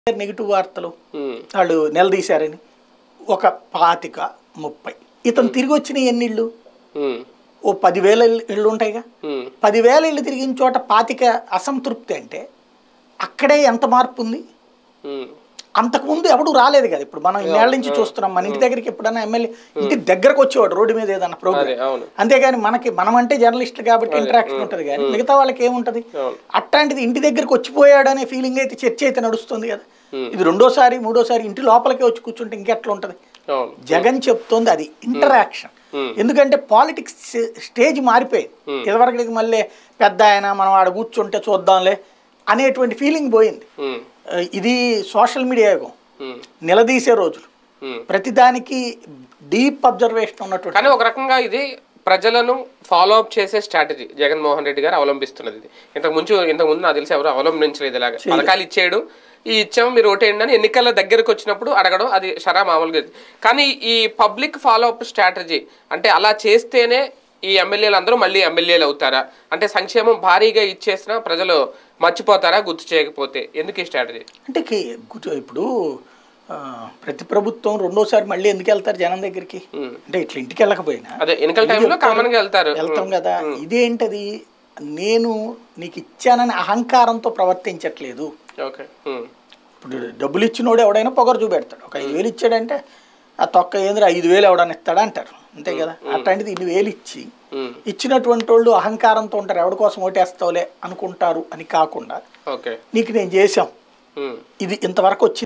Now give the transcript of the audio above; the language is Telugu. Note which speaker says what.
Speaker 1: నెగిటివ్ వార్తలు
Speaker 2: ఉమ్,
Speaker 1: వాళ్ళు నిలదీశారని ఒక పాతిక ముప్పై ఇతను తిరిగి వచ్చిన ఎన్ని ఇళ్ళు
Speaker 2: ఉమ్,
Speaker 1: ఓ పదివేల ఇళ్ళు- ఇళ్ళు ఉంటాయిగా
Speaker 2: ఉమ్,
Speaker 1: పదివేల ఇళ్ళు తిరిగిన చోట పాతిక అసంతృప్తి అంటే అక్కడే ఎంత మార్పు ఉంది
Speaker 2: ఉమ్,
Speaker 1: అంతకుముందు ఎవడు రాలేదు కదా ఇప్పుడు మనం ఇన్నేళ్ళ నుంచి చూస్తున్నాం మన ఇంటి దగ్గరికి ఎప్పుడైనా ఎమ్మెల్యే ఇంటి దగ్గరకు వచ్చేవాడు రోడ్డు మీద ఏదన్నా
Speaker 2: అదే
Speaker 1: ప్రోగ్రామ్
Speaker 2: అవును
Speaker 1: అంతేగాని మనకి మనం అంటే జర్నలిస్టులు కాబట్టి ఇంటరాక్షన్ ఉంటుంది కానీ మిగతా వాళ్ళకి ఏముంటది
Speaker 2: అవును
Speaker 1: అట్లాంటిది ఇంటి దగ్గరకు వచ్చిపోయాడు అనే ఫీలింగ్ అయితే చర్చ అయితే నడుస్తుంది కదా
Speaker 2: Hmm.
Speaker 1: ఇది రెండోసారి మూడోసారి ఇంటి లోపలికే వచ్చి కూర్చుంటే ఇంకెట్లా ఉంటుంది
Speaker 2: అవును
Speaker 1: జగన్ చెప్తోంది అది ఇంటరాక్షన్
Speaker 2: Hmm.
Speaker 1: ఎందుకంటే పాలిటిక్స్ స్టేజ్ మారిపోయింది ఇదివరకు మళ్ళీ పెద్ద ఆయన మనం ఆడ కూర్చుంటే చూద్దాంలే అనేటువంటి ఫీలింగ్ పోయింది
Speaker 2: ఉమ్,
Speaker 1: ఆ, ఇది సోషల్ మీడియా యుగం
Speaker 2: ఉమ్,
Speaker 1: నిలదీసే రోజులు
Speaker 2: ఉమ్.
Speaker 1: ప్రతిదానికి డీప్ అబ్జర్వేషన్ ఉన్నటువంటి
Speaker 2: కానీ ఒక రకంగా ఇది ప్రజలను ఫాలో అప్ చేసే స్ట్రాటజీ జగన్మోహన్ రెడ్డి గారు అవలంబిస్తున్నది ఇది ఇంతకు ముందు ఇంతకు ముందు నాకు తెలిసి ఎవరు అవలంబించలేదు ఇలాగా పథకాలు ఇచ్చేయడు ఈ ఇచ్చాము మీరు ఓటేయండి అని ఎన్నికల దగ్గరకు వచ్చినప్పుడు అడగడం అది షరా మామూలుగా ఇది. కానీ ఈ పబ్లిక్ ఫాలో అప్ స్ట్రాటజీ అంటే అలా చేస్తేనే ఈ ఎమ్మెల్యేలు అందరూ మళ్ళీ ఎమ్మెల్యేలు అవుతారా అంటే సంక్షేమం భారీగా ఇచ్చేసినా ప్రజలు మర్చిపోతారా గుర్తు చేయకపోతే ఎందుకు ఈ స్ట్రాటజీ
Speaker 1: అంటే కి- గుర్తు- ఇప్పుడు ఆ, ప్రతి ప్రభుత్వం రెండోసారి మళ్ళీ ఎందుకు వెళ్తారు జనం దగ్గరికి
Speaker 2: ఉమ్.
Speaker 1: అంటే ఇట్లా ఇంటికి వెళ్ళకపోయినా
Speaker 2: అదే ఎన్నికల టైంలో కామన్ గా వెళ్తారు
Speaker 1: వెళ్తాం కదా ఇదేంటది నేను నీకు ఇచ్చానని అహంకారంతో ప్రవర్తించట్లేదు
Speaker 2: ఓకే ఉమ్,
Speaker 1: ఇప్పుడు డబ్బులు ఇచ్చినోడు ఎవడైనా పొగరు చూపెడతాడు ఒక ఐదు వేలు ఇచ్చాడంటే ఆ తొక్క ఏంద్ర ఐదు వేలు ఎవడన్నా ఇస్తాడా అంటారు అంతే కదా అట్లాంటిది ఇన్ని వేలు ఇచ్చి
Speaker 2: ఉమ్,
Speaker 1: ఇచ్చినటువంటి వాళ్ళు అహంకారంతో ఉంటారు ఎవరి కోసం ఓటేస్తావులే అనుకుంటారు అని కాకుండా
Speaker 2: ఓకే
Speaker 1: నీకు నేను చేశాం
Speaker 2: ఉమ్.
Speaker 1: ఇది ఇంతవరకు వచ్చింది